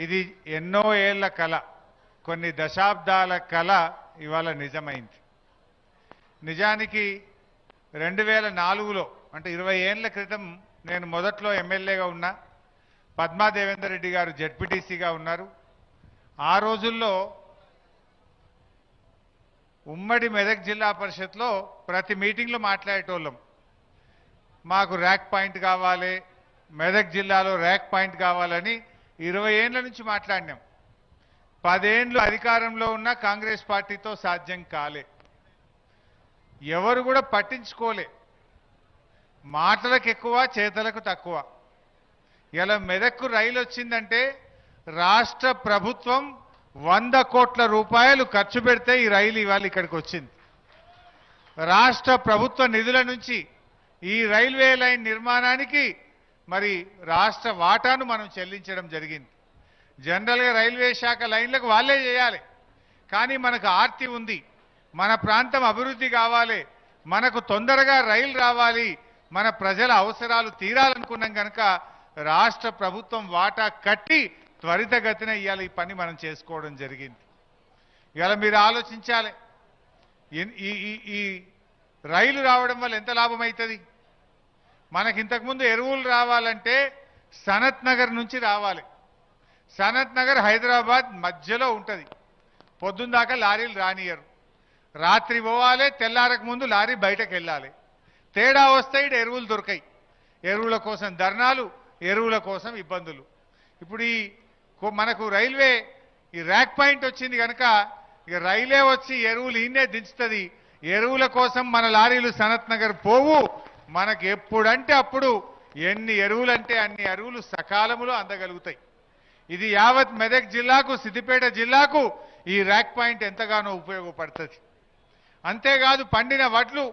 ఇది ఎన్నో ఏళ్ల కళ కొన్ని దశాబ్దాల కళ ఇవాళ నిజమైంది నిజానికి రెండు వేల నాలుగులో అంటే ఇరవై ఏళ్ల క్రితం నేను మొదట్లో ఎమ్మెల్యేగా ఉన్నా పద్మా దేవేందర్ రెడ్డి గారు జడ్పీటీసీగా ఉన్నారు ఆ రోజుల్లో ఉమ్మడి మెదక్ జిల్లా పరిషత్లో ప్రతి మీటింగ్లో మాట్లాడేటోళ్ళం మాకు ర్యాక్ పాయింట్ కావాలి మెదక్ జిల్లాలో ర్యాక్ పాయింట్ కావాలని ఇరవై ఏండ్ల నుంచి మాట్లాడినాం పదేండ్లు అధికారంలో ఉన్న కాంగ్రెస్ పార్టీతో సాధ్యం కాలే ఎవరు కూడా పట్టించుకోలే మాటలకు ఎక్కువ చేతలకు తక్కువ ఇలా మెదక్కు రైలు వచ్చిందంటే రాష్ట్ర ప్రభుత్వం వంద కోట్ల రూపాయలు ఖర్చు పెడితే ఈ రైలు ఇవాళ ఇక్కడికి వచ్చింది రాష్ట్ర ప్రభుత్వ నిధుల నుంచి ఈ రైల్వే లైన్ నిర్మాణానికి మరి రాష్ట్ర వాటాను మనం చెల్లించడం జరిగింది జనరల్గా రైల్వే శాఖ లైన్లకు వాళ్ళే చేయాలి కానీ మనకు ఆర్తి ఉంది మన ప్రాంతం అభివృద్ధి కావాలి మనకు తొందరగా రైలు రావాలి మన ప్రజల అవసరాలు తీరాలనుకున్నాం కనుక రాష్ట్ర ప్రభుత్వం వాటా కట్టి త్వరితగతిన ఇవాళ ఈ పని మనం చేసుకోవడం జరిగింది ఇవాళ మీరు ఆలోచించాలి ఎన్- ఈ ఈ ఈ రైలు రావడం వల్ల ఎంత లాభం అవుతుంది మనకి ఇంతకుముందు ఎరువులు రావాలంటే సనత్ నగర్ నుంచి రావాలి సనత్ నగర్ హైదరాబాద్ మధ్యలో ఉంటుంది పొద్దున్న దాకా లారీలు రానియరు రాత్రి పోవాలి తెల్లారక ముందు లారీ బయటకు వెళ్ళాలి తేడా వస్తే ఈడ ఎరువులు దొరకాయి ఎరువుల కోసం ధర్నాలు ఎరువుల కోసం ఇబ్బందులు ఇప్పుడు ఈ కొ- మనకు రైల్వే ఈ ర్యాక్ పాయింట్ వచ్చింది కనుక ఇక రైలే వచ్చి ఎరువులు ఈయనే దించుతుంది ఎరువుల కోసం మన లారీలు సనత్ నగర్ పోవు మనకు ఎప్పుడంటే అప్పుడు ఎన్ని ఎరువులంటే అన్ని ఎరువులు సకాలములో అందగలుగుతాయి ఇది యావత్ మెదక్ జిల్లాకు సిద్దిపేట జిల్లాకు ఈ ర్యాక్ పాయింట్ ఎంతగానో ఉపయోగపడుతుంది అంతేకాదు పండిన వడ్లు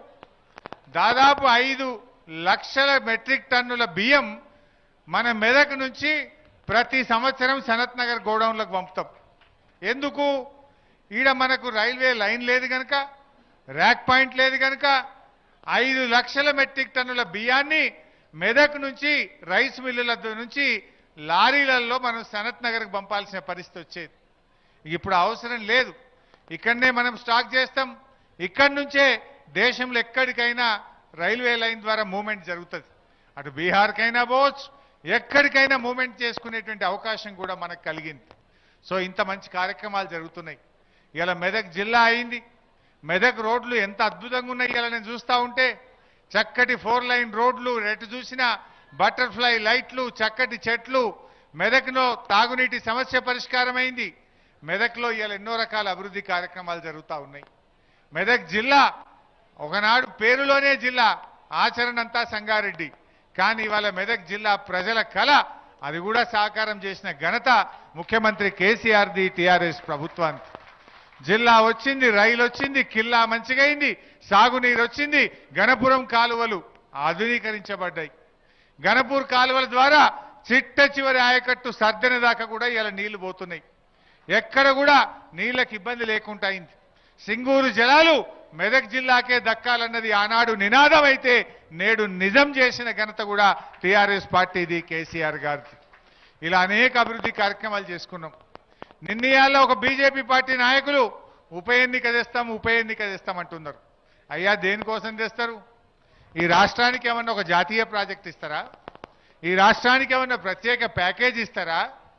దాదాపు ఐదు లక్షల మెట్రిక్ టన్నుల బియ్యం మన మెదక్ నుంచి ప్రతి సంవత్సరం సనత్ నగర్ గోడౌన్లకు పంపుతాం ఎందుకు ఈడ మనకు రైల్వే లైన్ లేదు కనుక ర్యాక్ పాయింట్ లేదు కనుక ఐదు లక్షల మెట్రిక్ టన్నుల బియ్యాన్ని మెదక్ నుంచి రైస్ మిల్లుల నుంచి లారీలలో మనం సనత్ నగర్కి పంపాల్సిన పరిస్థితి వచ్చేది ఇప్పుడు అవసరం లేదు ఇక్కడనే మనం స్టాక్ చేస్తాం ఇక్కడి నుంచే దేశంలో ఎక్కడికైనా రైల్వే లైన్ ద్వారా మూవ్మెంట్ జరుగుతుంది అటు బీహార్కైనా పోవచ్చు ఎక్కడికైనా మూవ్మెంట్ చేసుకునేటువంటి అవకాశం కూడా మనకు కలిగింది సో ఇంత మంచి కార్యక్రమాలు జరుగుతున్నాయి ఇలా మెదక్ జిల్లా అయింది మెదక్ రోడ్లు ఎంత అద్భుతంగా ఉన్నాయి ఇలా నేను చూస్తూ ఉంటే చక్కటి ఫోర్ లైన్ రోడ్లు ఎటు చూసినా బటర్ఫ్లై లైట్లు చక్కటి చెట్లు మెదక్లో తాగునీటి సమస్య పరిష్కారమైంది మెదక్లో ఇవాళ ఎన్నో రకాల అభివృద్ధి కార్యక్రమాలు జరుగుతూ ఉన్నాయి మెదక్ జిల్లా ఒకనాడు పేరులోనే జిల్లా ఆచరణ అంతా సంగారెడ్డి కానీ ఇవాళ మెదక్ జిల్లా ప్రజల కళ అది కూడా సాకారం చేసిన ఘనత ముఖ్యమంత్రి కేసీఆర్ది టీఆర్ఎస్ ప్రభుత్వానికి జిల్లా వచ్చింది రైలు వచ్చింది కిల్లా మంచిగైంది సాగునీరు వచ్చింది గణపురం కాలువలు ఆధునీకరించబడ్డాయి గణపూర్ కాలువల ద్వారా చిట్ట చివరి ఆయకట్టు సర్దెన దాకా కూడా ఇలా నీళ్లు పోతున్నాయి ఎక్కడ కూడా నీళ్ళకి ఇబ్బంది లేకుండా అయింది సింగూరు జలాలు మెదక్ జిల్లాకే దక్కాలన్నది ఆనాడు నినాదం అయితే నేడు నిజం చేసిన ఘనత కూడా టీఆర్ఎస్ పార్టీది కేసీఆర్ గారిది ఇలా అనేక అభివృద్ధి కార్యక్రమాలు చేసుకున్నాం నిన్నయాల్లో ఒక బీజేపీ పార్టీ నాయకులు ఉప ఎన్నిక తెస్తాం ఉప ఎన్నిక తెస్తాం అంటున్నారు అయ్యా దేనికోసం తెస్తారు ఈ రాష్ట్రానికి ఏమన్నా ఒక జాతీయ ప్రాజెక్ట్ ఇస్తారా ఈ రాష్ట్రానికి ఏమన్నా ప్రత్యేక ప్యాకేజ్ ఇస్తారా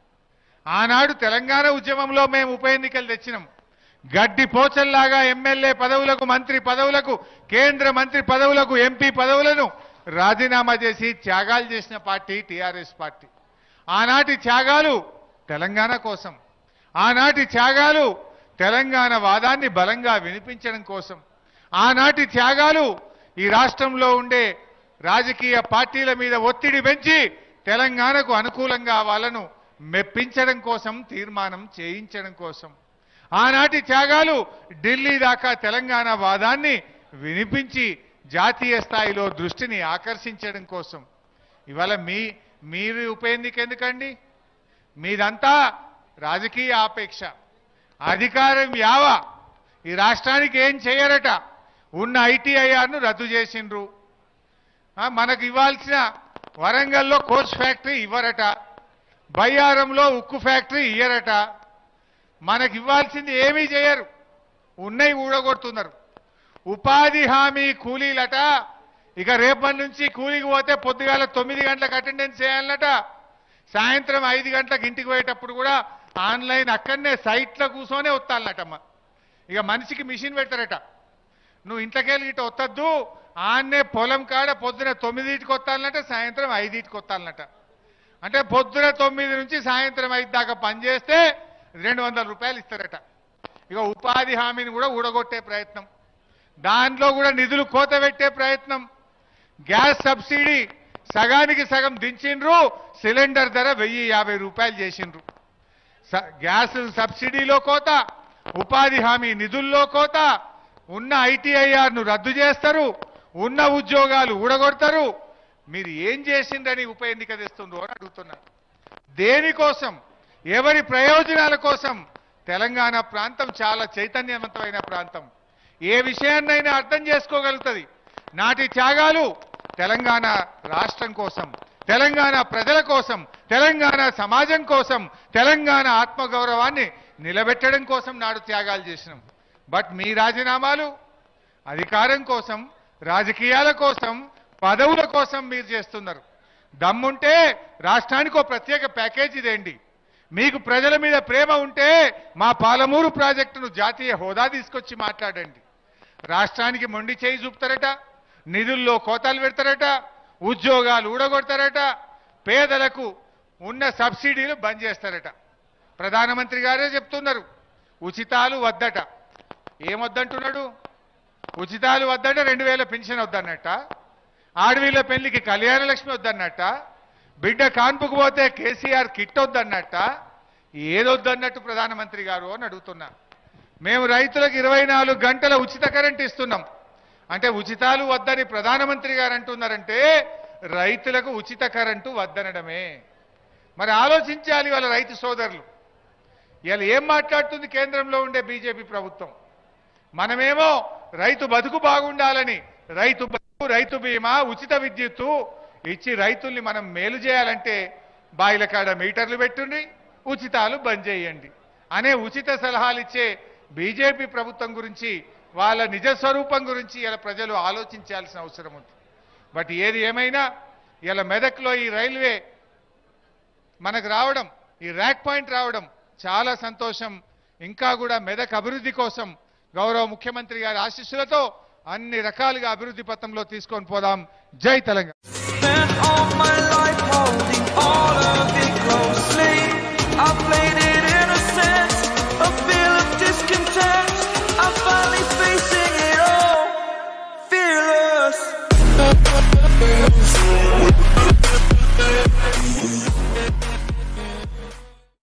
ఆనాడు తెలంగాణ ఉద్యమంలో మేము ఉప ఎన్నికలు తెచ్చినాం గడ్డి పోచల్లాగా ఎమ్మెల్యే పదవులకు మంత్రి పదవులకు కేంద్ర మంత్రి పదవులకు ఎంపీ పదవులను రాజీనామా చేసి త్యాగాలు చేసిన పార్టీ టీఆర్ఎస్ పార్టీ ఆనాటి త్యాగాలు తెలంగాణ కోసం ఆనాటి త్యాగాలు తెలంగాణ వాదాన్ని బలంగా వినిపించడం కోసం ఆనాటి త్యాగాలు ఈ రాష్ట్రంలో ఉండే రాజకీయ పార్టీల మీద ఒత్తిడి పెంచి తెలంగాణకు అనుకూలంగా వాళ్ళను మెప్పించడం కోసం తీర్మానం చేయించడం కోసం ఆనాటి త్యాగాలు ఢిల్లీ దాకా తెలంగాణ వాదాన్ని వినిపించి జాతీయ స్థాయిలో దృష్టిని ఆకర్షించడం కోసం ఇవాళ మీ మీరు ఉప ఎన్నిక ఎందుకండి మీదంతా రాజకీయ ఆపేక్ష అధికారం యావ ఈ రాష్ట్రానికి ఏం చేయరట ఉన్న ఐటీఐఆర్ను రద్దు చేసిండ్రు ఆ, మనకు ఇవ్వాల్సిన వరంగల్లో కోచ్ ఫ్యాక్టరీ ఇవ్వరట బయ్యారంలో ఉక్కు ఫ్యాక్టరీ ఇయ్యరట మనకి ఇవ్వాల్సింది ఏమీ చేయరు ఉన్నయి ఊడగొడుతున్నారు ఉపాధి హామీ కూలీలట ఇక రేపటి నుంచి కూలీకి పోతే పొద్దుగాల తొమ్మిది గంటలకు అటెండెన్స్ చేయాలట సాయంత్రం ఐదు గంటలకు ఇంటికి పోయేటప్పుడు కూడా ఆన్లైన్ అక్కడనే సైట్లో కూర్చొనే వస్తాలటమ్మ ఇక మనిషికి మిషన్ పెడతారట నువ్వు ఇంట్లోకెళ్ళి ఇటు వత్తద్దు ఆన్నే పొలం కాడ పొద్దున తొమ్మిదింటికి వస్తాలనట సాయంత్రం ఐదింటికి వస్తాలనట అంటే పొద్దున తొమ్మిది నుంచి సాయంత్రం ఐదు దాకా పనిచేస్తే రెండు వందల రూపాయలు ఇస్తారట ఇక ఉపాధి హామీని కూడా ఊడగొట్టే ప్రయత్నం దాంట్లో కూడా నిధులు కోత పెట్టే ప్రయత్నం గ్యాస్ సబ్సిడీ సగానికి సగం దించిండ్రు సిలిండర్ ధర వెయ్యి యాభై రూపాయలు చేసిండ్రు స- గ్యాస్ సబ్సిడీలో కోత ఉపాధి హామీ నిధుల్లో కోత ఉన్న ఐటీఐఆర్ ను రద్దు చేస్తారు ఉన్న ఉద్యోగాలు ఊడగొడతారు మీరు ఏం చేసిందని ఉప ఎన్నిక తెస్తుండ్రు అని అడుగుతున్నా దేనికోసం ఎవరి ప్రయోజనాల కోసం తెలంగాణ ప్రాంతం చాలా చైతన్యవంతమైన ప్రాంతం ఏ విషయాన్నైనా అర్థం చేసుకోగలుగుతుంది నాటి త్యాగాలు తెలంగాణ రాష్ట్రం కోసం తెలంగాణ ప్రజల కోసం తెలంగాణ సమాజం కోసం తెలంగాణ ఆత్మగౌరవాన్ని నిలబెట్టడం కోసం నాడు త్యాగాలు చేసినాం బట్ మీ రాజీనామాలు అధికారం కోసం రాజకీయాల కోసం పదవుల కోసం మీరు చేస్తున్నారు దమ్ముంటే రాష్ట్రానికి ఒక ప్రత్యేక ప్యాకేజీ దేండి మీకు ప్రజల మీద ప్రేమ ఉంటే మా పాలమూరు ప్రాజెక్టును జాతీయ హోదా తీసుకొచ్చి మాట్లాడండి రాష్ట్రానికి మొండి చేయి చూపుతారట నిధుల్లో కోతాలు పెడతారట ఉద్యోగాలు ఊడగొడతారట పేదలకు ఉన్న సబ్సిడీలు బంద్ చేస్తారట ప్రధానమంత్రి గారే చెప్తున్నారు ఉచితాలు వద్దట ఏమొద్దంటున్నాడు ఉచితాలు వద్దంటే రెండు వేల పెన్షన్ వద్దన్నట్ట ఆడవీళ్ళ పెళ్లికి కళ్యాణ లక్ష్మి వద్దన్నట్ట బిడ్డ కాన్పుకు పోతే కేసీఆర్ కిట్ వద్దన్నట్ట ఏదొద్దన్నట్టు ప్రధానమంత్రి గారు అని అడుగుతున్నా మేము రైతులకు ఇరవై నాలుగు గంటల ఉచిత కరెంట్ ఇస్తున్నాం అంటే ఉచితాలు వద్దని ప్రధానమంత్రి గారు అంటున్నారంటే రైతులకు ఉచిత కరెంటు వద్దనడమే మరి ఆలోచించాలి వాళ్ళ రైతు సోదరులు ఇవాళ ఏం మాట్లాడుతుంది కేంద్రంలో ఉండే బీజేపీ ప్రభుత్వం మనమేమో రైతు బతుకు బాగుండాలని రైతు బతుకు రైతు బీమా ఉచిత విద్యుత్తు ఇచ్చి రైతుల్ని మనం మేలు చేయాలంటే బాయిల కాడ మీటర్లు పెట్టుండి ఉచితాలు బంద్ చేయండి అనే ఉచిత సలహాలు ఇచ్చే బీజేపీ ప్రభుత్వం గురించి వాళ్ళ నిజ స్వరూపం గురించి ఇలా ప్రజలు ఆలోచించాల్సిన అవసరం ఉంది బట్ ఏది ఏమైనా ఇలా మెదక్లో ఈ రైల్వే మనకు రావడం ఈ ర్యాక్ పాయింట్ రావడం చాలా సంతోషం ఇంకా కూడా మెదక్ అభివృద్ధి కోసం గౌరవ ముఖ్యమంత్రి గారి ఆశీస్సులతో అన్ని రకాలుగా అభివృద్ధి పథంలో తీసుకొని పోదాం జై తెలంగాణ